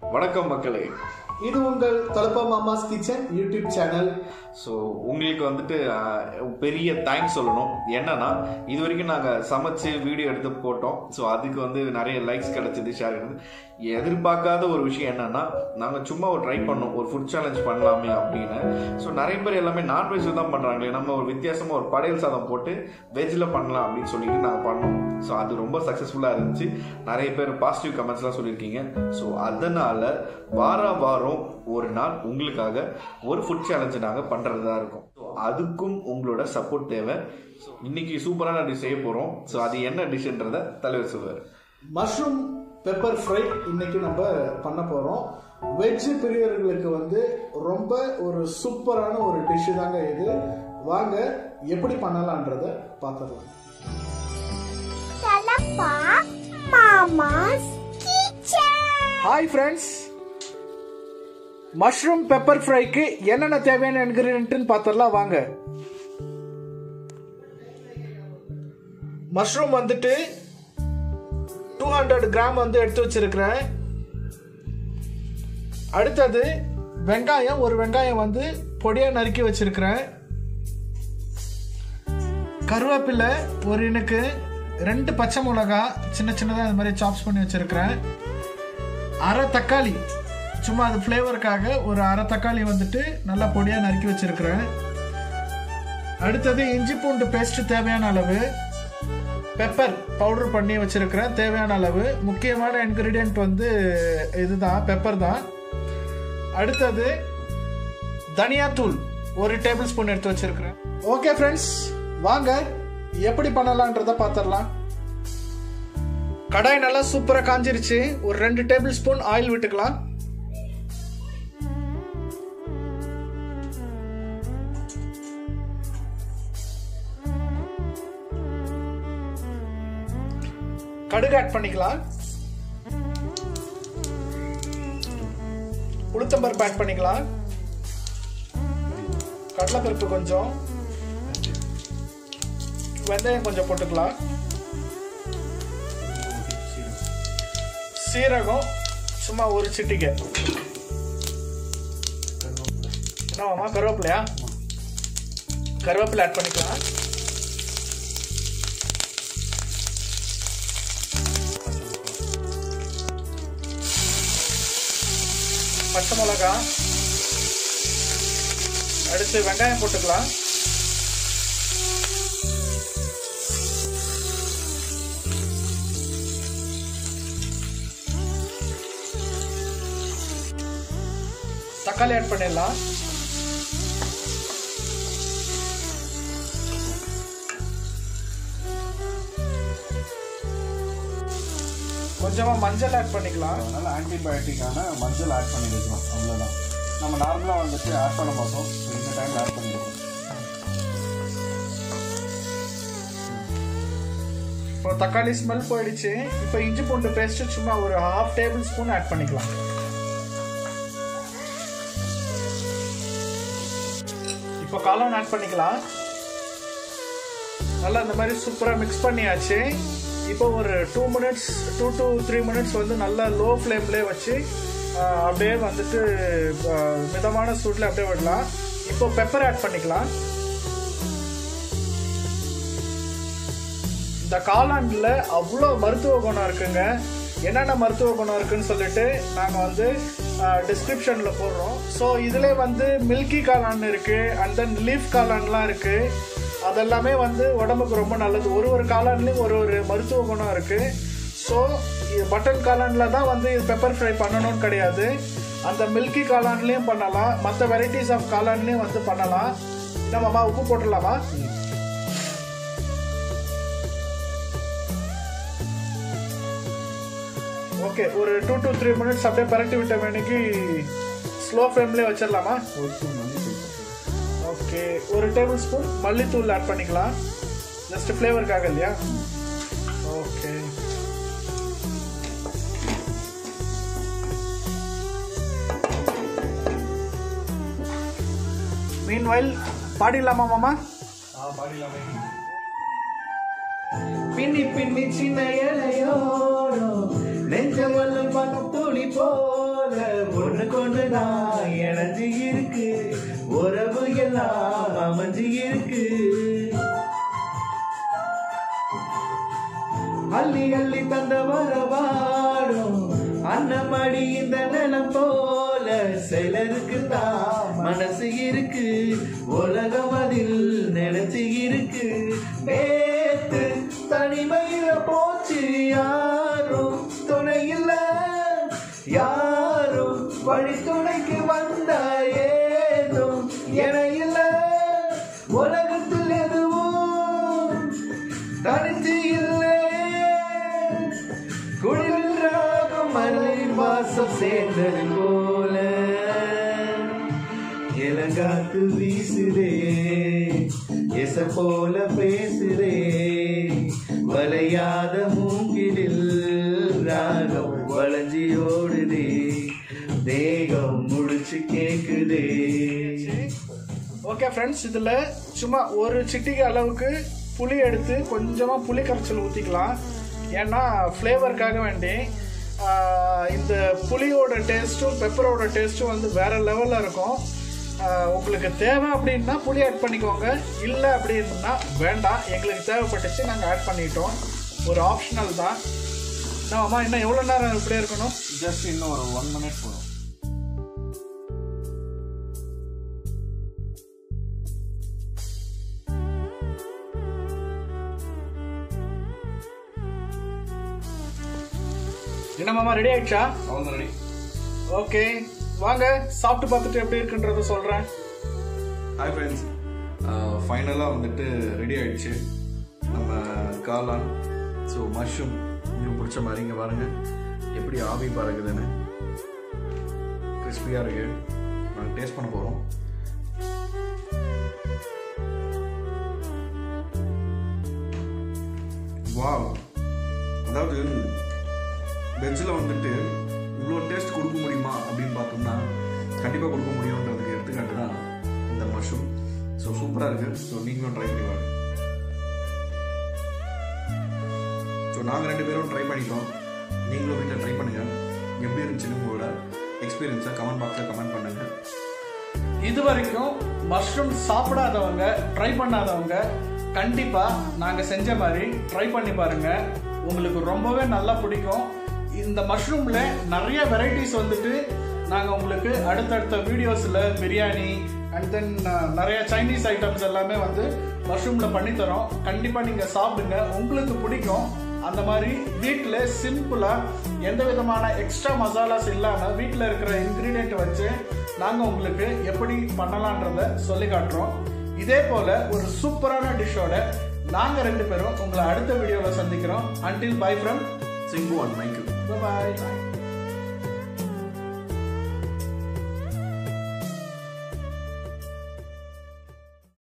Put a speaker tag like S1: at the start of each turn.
S1: வணக்கம் மக்களே
S2: இது உங்கள் Talapa Mama's kitchen YouTube channel
S1: so உங்களுக்கு வந்துட்டு ஆஹ், பெரிய தேங்க்ஸ் சொல்லணும் என்னன்னா இது வரைக்கும் நாங்கள் சமைச்சு வீடியோ எடுத்து போட்டோம் ஸோ அதுக்கு வந்து நிறைய லைக்ஸ் கிடைச்சது ஷேர் கிடைச்சது எதிர்பார்க்காத ஒரு விஷயம் என்னன்னா நாங்கள் சும்மா ஒரு ட்ரை பண்ணோம் ஒரு ஃபுட் சேலஞ்ச் பண்ணலாமே அப்படின்னு ஸோ நிறைய பேர் எல்லாமே நான்வெஜ் தான் பண்ணுறாங்களே நம்ம ஒரு வித்தியாசமாக ஒரு படையல் சாதம் போட்டு வெஜ்ஜில் பண்ணலாம் அப்படின்னு சொல்லிட்டு நாங்கள் பண்ணோம் ஸோ அது ரொம்ப சக்ஸஸ்ஃபுல்லாக இருந்துச்சு நிறைய பேர் பாசிட்டிவ் கமெண்ட்ஸ்லாம் சொல்லியிருக்கீங்க ஸோ அதனால வார வாரம் ஒரு நாள் உங்களுக்காக ஒரு ஃபுட் சேலஞ்சு நாங்கள் பண்ணுறதா இருக்கோம் ஸோ அதுக்கும் உங்களோட சப்போர்ட் தேவை ஸோ இன்னைக்கு சூப்பரான டிஷ் செய்ய போகிறோம் ஸோ அது என்ன டிஷ்ன்றதை தலைவர் சொல்லுவார்
S2: மஷ்ரூம் பெப்பர் ஃப்ரை இன்னைக்கு நம்ம பண்ண போறோம் வெஜ் பிரியர்களுக்கு வந்து ரொம்ப ஒரு சூப்பரான ஒரு டிஷ் தாங்க இது வாங்க எப்படி பண்ணலான்றத பார்த்துடலாம்
S3: Talapa Mama's Kitchen.
S2: Hi friends mushroom pepper ஃப்ரைக்கு என்னென்ன தேவையான இன்கிரீடியன்ட்னு பார்த்துடலாம் வாங்க மஷ்ரூம் வந்துட்டு டூ ஹண்ட்ரட் கிராம் வந்து எடுத்து வச்சிருக்கிறேன் அடுத்தது வெங்காயம் ஒரு வெங்காயம் வந்து பொடியாக நறுக்கி வச்சிருக்கிறேன் கருவேப்பிலை ஒரு இனுக்கு ரெண்டு பச்சை மிளகா சின்ன சின்னதாக இந்த மாதிரி சாப்ஸ் பண்ணி வச்சிருக்கிறேன் அரை தக்காளி சும்மா அது ஃப்ளேவருக்காக ஒரு அரை தக்காளி வந்துட்டு நல்லா பொடியாக நறுக்கி வச்சிருக்கிறேன் அடுத்தது இஞ்சி பூண்டு பேஸ்ட் தேவையான அளவு பெப்பர் பவுடர் பண்ணி வச்சிருக்கிறேன் தேவையான அளவு முக்கியமான இன்க்ரீடியன்ட் வந்து இதுதான் பெப்பர் தான் அடுத்தது தனியாத்தூள் ஒரு டேபிள் ஸ்பூன் எடுத்து வச்சிருக்கிறேன் ஓகே ஃப்ரெண்ட்ஸ் வாங்க எப்படி பண்ணலான்றத பார்த்துடலாம் கடாய் நல்லா சூப்பரா காஞ்சிருச்சு ஒரு ரெண்டு டேபிள் ஸ்பூன் ஆயில் விட்டுக்கலாம் கடுகு ஆட் பண்ணிக்கலாம் உளுத்தம்பருப்பு ஆட் பண்ணிக்கலாம் கடலைப்பருப்பு கொஞ்சம் வெந்தயம் கொஞ்சம் போட்டுக்கலாம் சீரகம் சும்மா ஒரு சிட்டிகை என்னவாமா கருவேப்பிலையா கருவேப்பிலை ஆட் பண்ணிக்கலாம் பச்சை மிளகா அடுத்து வெங்காயம் போட்டுக்கலாம் தக்காளி ஆட் பண்ணிடலாம் கொஞ்சமா மஞ்சள் ஆட் பண்ணிக்கலாம்
S4: அதனால ஆன்டிபயோட்டிக்கான மஞ்சள் ஆட் பண்ணி வைக்கிறோம் அவ்வளோதான் நம்ம நார்மலாக வந்துட்டு ஆட் பண்ண மாட்டோம் So, இந்த டைமில் ஆட் பண்ணிடுவோம்
S2: இப்போ தக்காளி ஸ்மெல் போயிடுச்சு இப்போ இஞ்சி பூண்டு பேஸ்ட் சும்மா ஒரு ஹாஃப் டேபிள் ஸ்பூன் ஆட் பண்ணிக்கலாம் இப்போ காளான் ஆட் பண்ணிக்கலாம் நல்லா இந்த மாதிரி சூப்பராக மிக்ஸ் பண்ணியாச்சு இப்போ ஒரு two minutes two to three minutes வந்து நல்லா லோ ஃப்ளேம்லேயே வச்சு ஆஹ், அப்படியே வந்துட்டு ஆஹ், மிதமான சூட்டில் அப்படியே விடலாம் இப்போ பெப்பர் ஆட் பண்ணிக்கலாம் இந்த காளான்ல அவ்வளோ மருத்துவ குணம் இருக்குங்க என்னென்ன மருத்துவ குணம் இருக்குன்னு சொல்லிட்டு நாங்கள் வந்து டிஸ்கிரிப்ஷனில் போடுறோம் ஸோ இதில் வந்து மில்கி காளான் இருக்குது அண்ட் தென் லீஃப் காளான்லாம் இருக்குது அதெல்லாமே வந்து உடம்புக்கு ரொம்ப நல்லது ஒரு ஒரு காளான்லேயும் ஒரு ஒரு மருத்துவ குணம் இருக்குது ஸோ பட்டன் காளானில் தான் வந்து பெப்பர் ஃப்ரை பண்ணணும்னு கிடையாது அந்த மில்கி காளான்லேயும் பண்ணலாம் மற்ற வெரைட்டிஸ் ஆஃப் காளான்லேயும் வந்து பண்ணலாம் நம்மம்மா உப்பு போட்டுடலாமா ஓகே ஒரு டூ டு த்ரீ மினிட்ஸ் அப்படியே பரட்டி விட்ட வேணுக்கு ஸ்லோ ஃப்ளேம்லேயே வச்சிடலாமா
S4: ஒரு ஸ்பூன் மல்லித்தூள்
S2: ஓகே ஒரு டேபிள் ஸ்பூன் மல்லித்தூள் ஆட் பண்ணிக்கலாம் ஜஸ்ட் ஃப்ளேவருக்காக இல்லையா ஓகே மீன் வயல் பாடிடலாமா மாமா
S4: ஆ பாடிலாமே
S2: பின்னி பின்னி சின்ன இலையோடும் நெஞ்சமல்லும் பத்துளி போல
S1: போல ஒண்ணு கொண்டு நான் இணைஞ்சு இருக்கு உறவு எல்லாம் அமைஞ்சு இருக்கு அள்ளி அள்ளி தந்த வரவாடும் அன்னமடி இந்த நிலம் போல சிலருக்கு தான் மனசு இருக்கு உலகம் அதில் நினைச்சு இருக்கு நேத்து தனிமையில போச்சு யாரும் துணை இல்ல யாரும் வழி துணைக்கு வந்தா ஏதும் என இல்ல உலகத்தில் எதுவும் தனிச்சு இல்லை குளிரில் ராகம் மலரின் வாசம் சேர்ந்தது போல இளங்காத்து வீசுதே எச போல பேசுதே வளையாத மூங்கிலில் ராகம் வளைஞ்சி ஓடுதே தேகம் முடிச்சு கேக்குதே
S2: ஓகே ஃப்ரெண்ட்ஸ் இதில் சும்மா ஒரு சிட்டிகை அளவுக்கு புளி எடுத்து கொஞ்சமாக புளி கரைச்சல் ஊற்றிக்கலாம் ஏன்னா ஃப்ளேவருக்காக வேண்டி ஆஹ், இந்த புளியோட டேஸ்ட்டும் பெப்பரோட டேஸ்ட்டும் வந்து வேற லெவலில் இருக்கும் ஆஹ், உங்களுக்கு தேவை அப்படின்னா புளி ஆட் பண்ணிக்கோங்க இல்லை அப்படின்னா வேண்டாம் எங்களுக்கு தேவைப்பட்டுச்சு நாங்கள் ஆட் பண்ணிட்டோம் ஒரு ஆப்ஷனல் தான் நம்ம இன்னும் எவ்வளோ நேரம் இப்படியே இருக்கணும்
S4: ஜஸ்ட் இன்னும் ஒரு ஒன் மினிட் போதும்
S2: என்ன மாமா ரெடி ஆயிடுச்சா
S4: அவ்வளோ ரெடி
S2: ஓகே வாங்க சாப்பிட்டு பார்த்துட்டு எப்படி இருக்குன்றத சொல்கிறேன்
S1: ஹாய் ஃப்ரெண்ட்ஸ் ஃபைனலாக வந்துட்டு ரெடி ஆயிடுச்சு நம்ம காளான் ஸோ மஷ்ரூம் உங்களுக்கு பிடிச்ச மாதிரி இங்கே பாருங்க எப்படி ஆவி பறக்குதுன்னு கிறிஸ்பியாக இருக்கு நாங்கள் டேஸ்ட் பண்ண போகிறோம் வாவ் அதாவது வெஜ்ஜில் வந்துட்டு இவ்வளோ டேஸ்ட் கொடுக்க முடியுமா அப்படின்னு பார்த்தோம்னா கண்டிப்பாக கொடுக்க முடியுன்றதுக்கு எடுத்துக்காட்டு தான் இந்த மஷ்ரூம் ஸோ சூப்பராக இருக்குது ஸோ நீங்களும் ட்ரை பண்ணி பாருங்க ஸோ நாங்கள் ரெண்டு பேரும் ட்ரை பண்ணிட்டோம் நீங்களும் வீட்டில் ட்ரை பண்ணுங்கள் எப்படி இருந்துச்சுன்னு உங்களோட எக்ஸ்பீரியன்ஸை கமெண்ட் பாக்ஸில் கமெண்ட் பண்ணுங்கள்
S2: இது வரைக்கும் மஷ்ரூம் சாப்பிடாதவங்க ட்ரை பண்ணாதவங்க கண்டிப்பா நாங்க செஞ்ச மாதிரி ட்ரை பண்ணி பாருங்க உங்களுக்கு ரொம்பவே நல்லா பிடிக்கும் இந்த மஷ்ரூம்ல நிறைய வெரைட்டிஸ் வந்துட்டு நாங்க உங்களுக்கு அடுத்தடுத்த வீடியோஸ்ல பிரியாணி அண்ட் தென் நிறைய சைனீஸ் ஐட்டம்ஸ் எல்லாமே வந்து மஷ்ரூம்ல பண்ணி தரோம் கண்டிப்பா நீங்க சாப்பிடுங்க உங்களுக்கு பிடிக்கும் அந்த மாதிரி வீட்டில் சிம்பிளா எந்த விதமான எக்ஸ்ட்ரா மசாலாஸ் இல்லாம வீட்டில் இருக்கிற இன்கிரீடியன்ட் வச்சு நாங்க உங்களுக்கு எப்படி பண்ணலான்றத சொல்லி காட்டுறோம் இதே போல ஒரு சூப்பரான டிஷ்ஷோட நாங்க ரெண்டு பேரும் உங்களை அடுத்த வீடியோவில் சந்திக்கிறோம் until bye from
S1: Singu and Michael
S2: bye